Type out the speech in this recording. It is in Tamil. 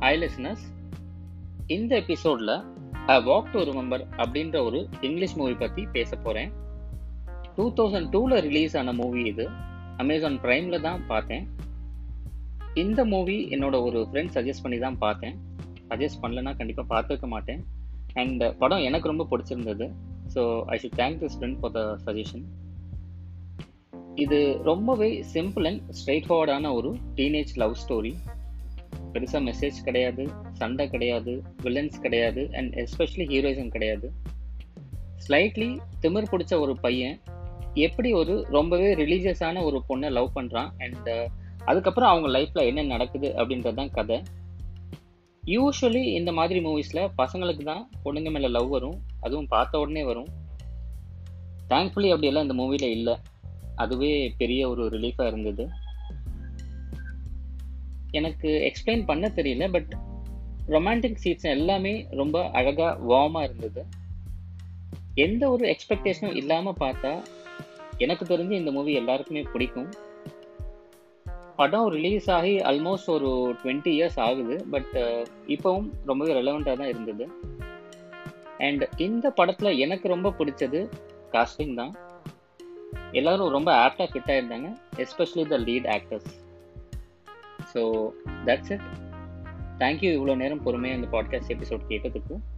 ஹாய் லிசனர்ஸ் இந்த எபிசோடில் அ வாக் டு ரிமெம்பர் அப்படின்ற ஒரு இங்கிலீஷ் மூவி பற்றி பேச போகிறேன் டூ தௌசண்ட் டூவில் ரிலீஸ் ஆன மூவி இது அமேசான் ப்ரைமில் தான் பார்த்தேன் இந்த மூவி என்னோட ஒரு ஃப்ரெண்ட் சஜஸ்ட் பண்ணி தான் பார்த்தேன் சஜஸ்ட் பண்ணலன்னா கண்டிப்பாக பார்த்துருக்க மாட்டேன் அண்ட் படம் எனக்கு ரொம்ப பிடிச்சிருந்தது so I should thank this friend for the suggestion இது ரொம்பவே சிம்பிள் அண்ட் ஸ்ட்ரெயிட் ஃபார்வர்டான ஒரு டீனேஜ் லவ் ஸ்டோரி பெருசாக மெசேஜ் கிடையாது சண்டை கிடையாது வில்லன்ஸ் கிடையாது அண்ட் எஸ்பெஷலி ஹீரோயிசம் கிடையாது ஸ்லைட்லி திமிர் பிடிச்ச ஒரு பையன் எப்படி ஒரு ரொம்பவே ரிலீஜியஸான ஒரு பொண்ணை லவ் பண்ணுறான் அண்ட் அதுக்கப்புறம் அவங்க லைஃப்பில் என்ன நடக்குது அப்படின்றது தான் கதை யூஸ்வலி இந்த மாதிரி மூவிஸில் பசங்களுக்கு தான் பொண்ணுங்க மேலே லவ் வரும் அதுவும் பார்த்த உடனே வரும் தேங்க்ஃபுல்லி அப்படியெல்லாம் இந்த மூவியில் இல்லை அதுவே பெரிய ஒரு ரிலீஃபாக இருந்தது எனக்கு எக்ஸ்பிளைன் பண்ண தெரியல பட் ரொமான்டிக் சீட்ஸ் எல்லாமே ரொம்ப அழகாக வார்மாக இருந்தது எந்த ஒரு எக்ஸ்பெக்டேஷனும் இல்லாமல் பார்த்தா எனக்கு தெரிஞ்சு இந்த மூவி எல்லாருக்குமே பிடிக்கும் படம் ரிலீஸ் ஆகி ஆல்மோஸ்ட் ஒரு டுவெண்ட்டி இயர்ஸ் ஆகுது பட் இப்போவும் ரொம்பவே ரெலவெண்ட்டாக தான் இருந்தது அண்ட் இந்த படத்தில் எனக்கு ரொம்ப பிடிச்சது காஸ்டிங் தான் எல்லாரும் ரொம்ப ஆப்டாக ஃபிட் ஆயிருந்தாங்க especially the lead actors so that's it thank you இவ்வளோ நேரம் பொறுமையாக இந்த பாட்காஸ்ட் எபிசோட் கேட்டதுக்கு